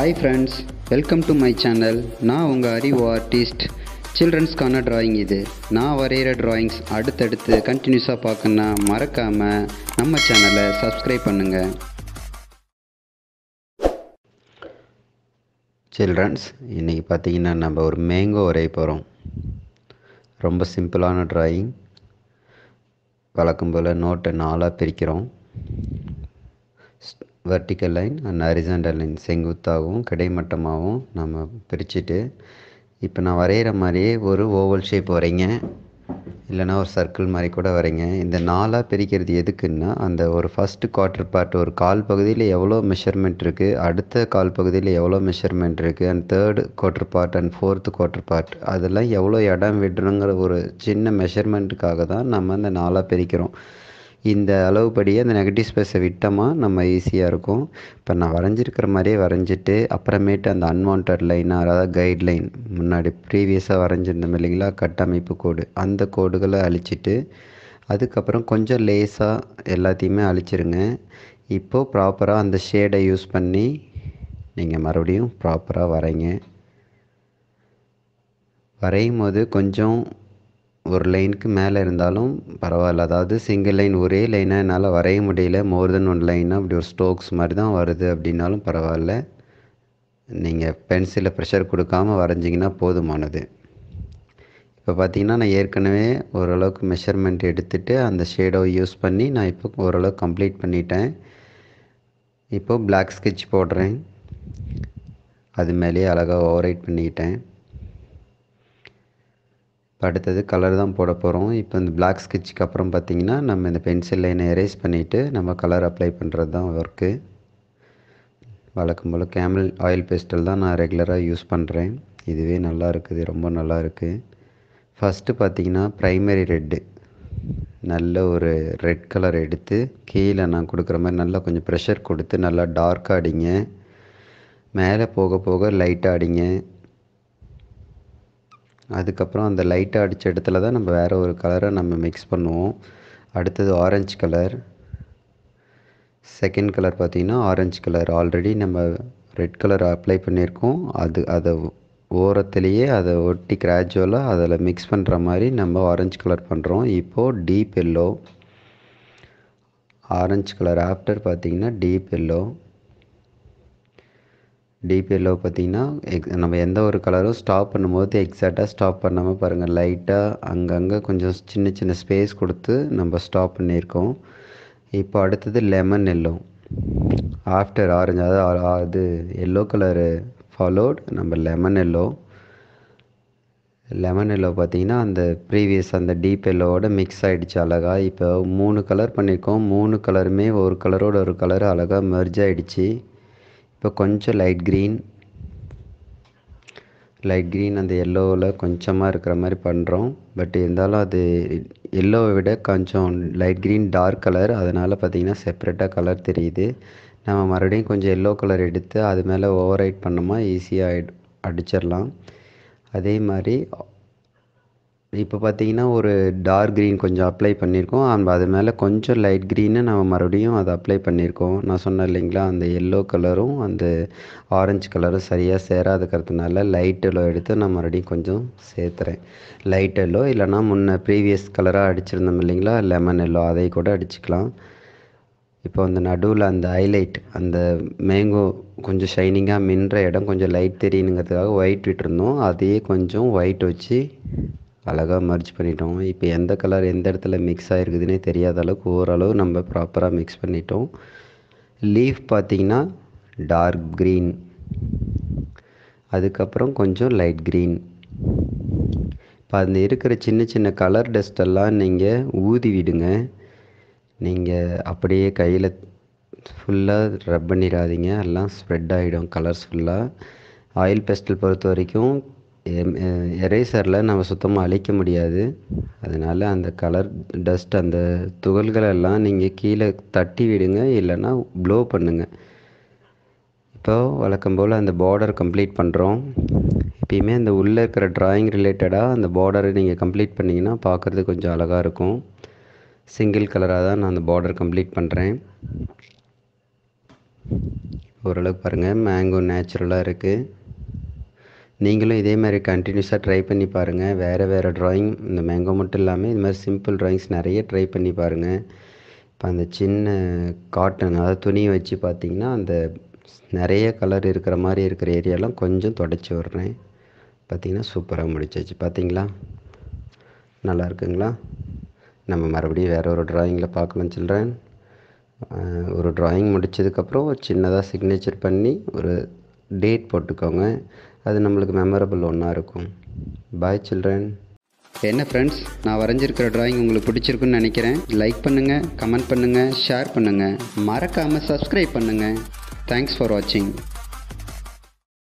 hi friends welcome to my channel நான் உங்கள் அறிவு ஆர்டிஸ்ட் சில்ட்ரன்ஸ்க்கான டிராயிங் இது நான் வரைகிற டிராயிங்ஸ் அடுத்தடுத்து கண்டினியூஸாக பார்க்கணுன்னா மறக்காமல் நம்ம சேனலை சப்ஸ்கிரைப் பண்ணுங்கள் சில்ட்ரன்ஸ் இன்றைக்கி பார்த்தீங்கன்னா நம்ம ஒரு மேங்கோ வரைய போகிறோம் ரொம்ப சிம்பிளான டிராயிங் வழக்கம் போல் நோட்டை நாலாக பிரிக்கிறோம் vertical line and horizontal line செங்குத்தாகவும் கிடைமட்டமாகவும் நம்ம பிரிச்சுட்டு இப்போ நான் வரைகிற மாதிரியே ஒரு ஓவல் ஷேப் வரைங்க இல்லைனா ஒரு சர்க்கிள் மாதிரி கூட வரைங்க இந்த நாலாக பிரிக்கிறது எதுக்குன்னா அந்த ஒரு ஃபஸ்ட்டு குவார்ட்டர் பார்ட் ஒரு கால் பகுதியில் எவ்வளோ மெஷர்மெண்ட் இருக்குது அடுத்த கால் பகுதியில் எவ்வளோ மெஷர்மெண்ட் இருக்குது and third quarter part and fourth quarter part அதெல்லாம் எவ்வளோ இடம் விடணுங்கிற ஒரு சின்ன மெஷர்மெண்ட்டுக்காக தான் நம்ம அந்த நாலாக பிரிக்கிறோம் இந்த அளவுப்படியே அந்த நெகட்டிவ் ஸ்பேஸை விட்டோமா நம்ம ஈஸியாக இருக்கும் இப்போ நான் வரைஞ்சிருக்கிற மாதிரியே வரைஞ்சிட்டு அப்புறமேட்டு அந்த அன்வான்ட் லைன் அதாவது கைட் லைன் முன்னாடி ப்ரீவியஸாக வரைஞ்சிருந்தோம் இல்லைங்களா கட்டமைப்பு கோடு அந்த கோடுகளை அழிச்சிட்டு அதுக்கப்புறம் கொஞ்சம் லேஸாக எல்லாத்தையுமே அழிச்சிருங்க இப்போது ப்ராப்பராக அந்த ஷேடை யூஸ் பண்ணி நீங்கள் மறுபடியும் ப்ராப்பராக வரைங்க வரையும் போது கொஞ்சம் ஒரு லைனுக்கு மேலே இருந்தாலும் பரவாயில்ல அதாவது சிங்கிள் லைன் ஒரே லைனாக என்னால் வரைய முடியல மோர் தென் ஒன் லைனாக அப்படி ஒரு ஸ்டோக்ஸ் மாதிரி தான் வருது அப்படின்னாலும் பரவாயில்ல நீங்கள் பென்சிலில் ப்ரெஷர் கொடுக்காம வரைஞ்சிங்கன்னா போதுமானது இப்போ பார்த்தீங்கன்னா நான் ஏற்கனவே ஓரளவுக்கு மெஷர்மெண்ட் எடுத்துகிட்டு அந்த ஷேடோ யூஸ் பண்ணி நான் இப்போ ஓரளவுக்கு கம்ப்ளீட் பண்ணிட்டேன் இப்போது பிளாக் ஸ்கெட்ச் போடுறேன் அது மேலேயே அழகாக ஓவரைட் பண்ணிக்கிட்டேன் இப்போ அடுத்தது கலர் தான் போட போகிறோம் இப்போ இந்த பிளாக் ஸ்கெட்சுக்கு அப்புறம் பார்த்திங்கன்னா நம்ம இந்த பென்சில் லைனை எரேஸ் பண்ணிவிட்டு நம்ம கலர் அப்ளை பண்ணுறது தான் ஒர்க்கு வழக்கம் போல் கேமல் ஆயில் பேஸ்டல் தான் நான் ரெகுலராக யூஸ் பண்ணுறேன் இதுவே நல்லா இருக்குது ரொம்ப நல்லா இருக்குது ஃபஸ்ட்டு பார்த்திங்கன்னா ப்ரைமரி ரெட்டு நல்ல ஒரு ரெட் கலர் எடுத்து கீழே நான் கொடுக்குற மாதிரி நல்லா கொஞ்சம் ப்ரெஷர் கொடுத்து நல்லா டார்க்காக அடிங்க மேலே போக போக லைட்டாக அடிங்க அதுக்கப்புறம் அந்த லைட்டாக அடித்த இடத்துல தான் நம்ம வேறு ஒரு கலரை நம்ம மிக்ஸ் பண்ணுவோம் அடுத்தது ஆரஞ்சு கலர் செகண்ட் கலர் பார்த்திங்கன்னா ஆரஞ்சு கலர் ஆல்ரெடி நம்ம ரெட் கலர் அப்ளை பண்ணியிருக்கோம் அது அதை ஓரத்துலேயே அதை ஒட்டி கிராஜுவலாக அதில் மிக்ஸ் பண்ணுற மாதிரி நம்ம ஆரஞ்சு கலர் பண்ணுறோம் இப்போது deep yellow orange colour after பார்த்திங்கன்னா டீப் எல்லோ டீப் எல்லோ பார்த்திங்கன்னா எக் நம்ம எந்த ஒரு கலரும் ஸ்டாப் பண்ணும்போது எக்ஸாக்டாக ஸ்டாப் பண்ணாமல் பாருங்கள் லைட்டாக அங்கங்கே கொஞ்சம் சின்ன சின்ன ஸ்பேஸ் கொடுத்து நம்ம ஸ்டாப் பண்ணியிருக்கோம் இப்போ அடுத்தது லெமன் எல்லோ ஆஃப்டர் ஆரஞ்சு அதாவது அது எல்லோ கலரு ஃபாலோட் நம்ம லெமன் எல்லோ லெமன் எல்லோ பார்த்திங்கன்னா அந்த ப்ரீவியஸ் அந்த டீப் எல்லோவோட மிக்ஸ் ஆகிடுச்சு அழகாக இப்போ மூணு கலர் பண்ணியிருக்கோம் மூணு கலருமே ஒரு கலரோட ஒரு கலர் அழகாக மெர்ஜ் ஆகிடுச்சு இப்போ கொஞ்சம் லைட் க்ரீன் லைட் க்ரீன் அந்த எல்லோவில் கொஞ்சமாக இருக்கிற மாதிரி பண்ணுறோம் பட் இருந்தாலும் அது எல்லோவை விட கொஞ்சம் லைட் க்ரீன் டார்க் கலர் அதனால் பார்த்திங்கன்னா செப்ரேட்டாக கலர் தெரியுது நம்ம மறுபடியும் கொஞ்சம் எல்லோ கலர் எடுத்து அது மேலே ஓவர் ரைட் பண்ணோமா ஈஸியாக அடிச்சிடலாம் அதே மாதிரி இப்போ பார்த்தீங்கன்னா ஒரு டார்க் க்ரீன் கொஞ்சம் அப்ளை பண்ணியிருக்கோம் அந்த அது மேலே கொஞ்சம் லைட் க்ரீனு நம்ம மறுபடியும் அதை அப்ளை பண்ணியிருக்கோம் நான் சொன்னேன் இல்லைங்களா அந்த எல்லோ கலரும் அந்த ஆரஞ்சு கலரும் சரியாக சேராதுக்கிறதுனால லைட் எல்லோ எடுத்து நான் மறுபடியும் கொஞ்சம் சேர்த்துறேன் லைட் எல்லோ இல்லைனா முன்ன ப்ரீவியஸ் கலராக அடிச்சிருந்தோம் இல்லைங்களா லெமன் எல்லோ அதை கூட அடிச்சுக்கலாம் இப்போ அந்த நடுவில் அந்த ஹைலைட் அந்த மேங்கோ கொஞ்சம் ஷைனிங்காக மின்ற இடம் கொஞ்சம் லைட் தெரியணுங்கிறதுக்காக ஒயிட் விட்டுருந்தோம் அதையே கொஞ்சம் ஒயிட் வச்சு அழகாக மர்ஜ் பண்ணிட்டோம் இப்போ எந்த கலர் எந்த இடத்துல மிக்ஸ் ஆகிருக்குதுன்னே தெரியாத அளவுக்கு ஓரளவு நம்ம ப்ராப்பராக மிக்ஸ் பண்ணிட்டோம் லீஃப் பார்த்திங்கன்னா டார்க் க்ரீன் அதுக்கப்புறம் கொஞ்சம் லைட் க்ரீன் இப்போ அந்த இருக்கிற சின்ன சின்ன கலர் டஸ்டெல்லாம் நீங்கள் ஊதி விடுங்க நீங்கள் அப்படியே கையில் ஃபுல்லாக ரப் பண்ணிடாதீங்க எல்லாம் ஸ்ப்ரெட் ஆகிடும் கலர்ஸ் ஃபுல்லாக ஆயில் பெஸ்டல் பொறுத்த வரைக்கும் எரேசரில் நம்ம சுத்தமாக அழிக்க முடியாது அதனால் அந்த கலர் டஸ்ட் அந்த துகள்களெல்லாம் நீங்கள் கீழே தட்டி விடுங்க இல்லைன்னா ப்ளோ பண்ணுங்கள் இப்போ வழக்கம் போல் அந்த பார்டர் கம்ப்ளீட் பண்ணுறோம் எப்பயுமே அந்த உள்ளே இருக்கிற ட்ராயிங் ரிலேட்டடாக அந்த பார்டரை நீங்கள் கம்ப்ளீட் பண்ணிங்கன்னா பார்க்குறதுக்கு கொஞ்சம் அழகாக இருக்கும் சிங்கிள் கலராக தான் நான் அந்த பார்டர் கம்ப்ளீட் பண்ணுறேன் ஓரளவுக்கு பாருங்கள் மேங்கோ நேச்சுரலாக இருக்குது நீங்களும் இதே மாதிரி கண்டினியூஸாக ட்ரை பண்ணி பாருங்கள் வேறு வேறு ட்ராயிங் இந்த மேங்கோ மட்டும் இல்லாமல் இது மாதிரி சிம்பிள் ட்ராயிங்ஸ் நிறைய ட்ரை பண்ணி பாருங்கள் இப்போ அந்த சின்ன காட்டன் அதாவது துணியை வச்சு பார்த்தீங்கன்னா அந்த நிறைய கலர் இருக்கிற மாதிரி இருக்கிற ஏரியாலாம் கொஞ்சம் தொடச்சி விட்றேன் பார்த்தீங்கன்னா சூப்பராக முடிச்சாச்சு பார்த்தீங்களா நல்லா இருக்குங்களா நம்ம மறுபடியும் வேறு ஒரு ட்ராயிங்கில் பார்க்கலாம் சில்ட்ரன் ஒரு ட்ராயிங் முடித்ததுக்கப்புறம் ஒரு சின்னதாக சிக்னேச்சர் பண்ணி ஒரு டேட் போட்டுக்கோங்க அது நம்மளுக்கு மெமரபிள் ஒன்றா இருக்கும் பாய் சில்ட்ரன் என்ன ஃப்ரெண்ட்ஸ் நான் வரைஞ்சிருக்கிற ட்ராயிங் உங்களுக்கு பிடிச்சிருக்குன்னு நினைக்கிறேன் லைக் பண்ணுங்கள் கமெண்ட் பண்ணுங்கள் ஷேர் பண்ணுங்கள் மறக்காமல் சப்ஸ்கிரைப் பண்ணுங்கள் தேங்க்ஸ் ஃபார் வாட்சிங்